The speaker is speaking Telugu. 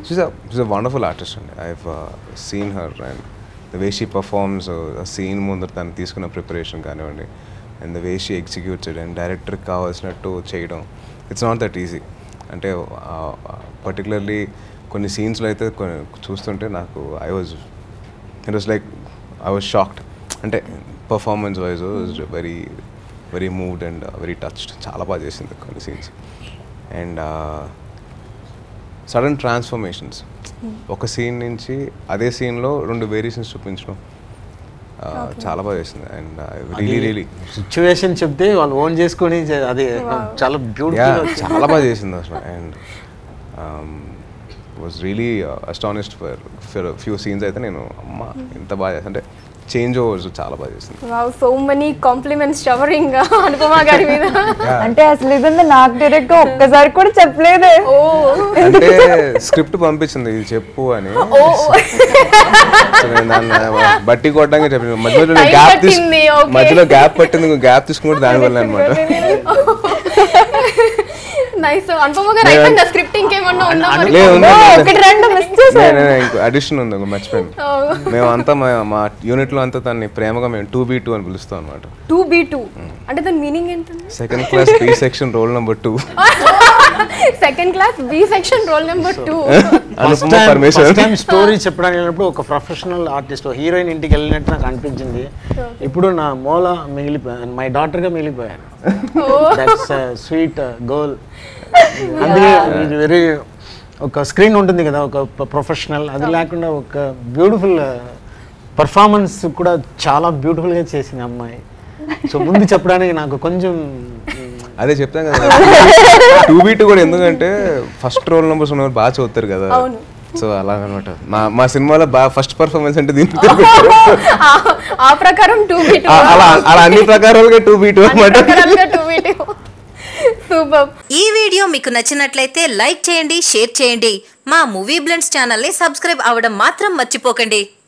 She's a she's a wonderful artist అండి I've seen her and the way she performs scene ముందర తను తీసుకున్న ప్రిపరేషన్ కానివ్వండి and the way she executes it and డైరెక్టర్కి కావాల్సినట్టు చేయడం ఇట్స్ నాట్ దట్ ఈజీ అంటే పర్టికులర్లీ కొన్ని సీన్స్లో అయితే కొన్ని చూస్తుంటే నాకు I was it was like I was shocked అంటే performance wise was very very moved and very touched చాలా బాగా చేసింది కొన్ని సీన్స్ అండ్ సడన్ ట్రాన్స్ఫర్మేషన్స్ ఒక సీన్ నుంచి అదే సీన్లో రెండు వేరియేషన్స్ చూపించడం ఆ, చాలా బాగా చేసింది అండ్ రియలీ రియలీ సిచ్యువేషన్ చెప్తే వాళ్ళు ఓన్ చేసుకొని చే- అది చాలా యా బ్యూటిఫుల్ చాలా బాగా చేసింది అసలు and was really astonished for for few scenes అయితే నేను అమ్మ ఇంత బాగా చేసి అంటే చేంజ్ ఓవర్స్ చాలా బాగా చేసింది wow so many compliments showering Anupama గారి మీద అంటే అసలు ఇదంతా నాకు డైరెక్ట్ గా ఒక్కసారి కూడా చెప్పలేదే ఓ అంటే స్క్రిప్ట్ పంపించింది ఇది చెప్పు అని సో నేను దాన్ని బట్టి కొట్టడానికి చెప్పాను మధ్యలో Time గ్యాప్ పట్టింది, okay. మధ్యలో గ్యాప్ పట్టింది గ్యాప్ తీసుకుంటే దానివల్ల అనమాట నైస్ అనుపమ గారు అయిపోయిందా స్క్రిప్ట్ ఇంకేమన్నా ఉందా మరి లేదు ఉంది, ఓ, ఉంది. ఒకటి రెండు మిస్ చేశారు ఇంకో అడిషన్ ఉంది ఇంకో మర్చిపోయాను మేము అంతా మా మా యూనిట్ లో అంతా దాన్ని ప్రేమగా మేము టూ బీ టూ అని పిలుస్తాం అనమాట టూ బీ టూ అంటే దాని మీనింగ్ ఏంటండి second class B section roll number two second class B section roll number two Anupama Parameshwar time story చెప్పడానికి వెళ్ళినప్పుడు ఒక ప్రొఫెషనల్ ఆర్టిస్ట్ హీరోయిన్ ఇంటికి వెళ్ళినట్టు నాకు అనిపించింది ఇప్పుడు నా మూల మిగిలిపోయాను మై డాటర్గా మిగిలిపోయాను దట్స్ స్వీట్ గర్ల్ అందుకే ఇది వెరీ ఒక స్క్రీన్ ఉంటుంది కదా ఒక ప్రొఫెషనల్ అది లేకుండా ఒక బ్యూటిఫుల్ పర్ఫార్మెన్స్ కూడా చాలా బ్యూటిఫుల్గా చేసింది అమ్మాయి సో ముందు చెప్పడానికి నాకు కొంచెం అదే చెప్తాను కదా టూ బీ టూ కూడా ఎందుకంటే ఫస్ట్ రోల్ నెంబర్స్ ఉన్నవారు బాగా చదువుతారు కదా అవును. సో అలాగనమాట మా మా సినిమాలో బాగా ఫస్ట్ పర్ఫార్మెన్స్ అంటే దీనికి ఆ ప్రకారం టూ బీ టూ అలా అలా అన్ని ప్రకారాలుగా టూ బీ టూ అనమాట టూ బీ టూ సూపర్ ఈ వీడియో మీకు నచ్చినట్లయితే లైక్ చేయండి షేర్ చేయండి మా మూవీ బ్లెండ్స్ ఛానల్ని సబ్స్క్రైబ్ అవ్వడం మాత్రం మర్చిపోకండి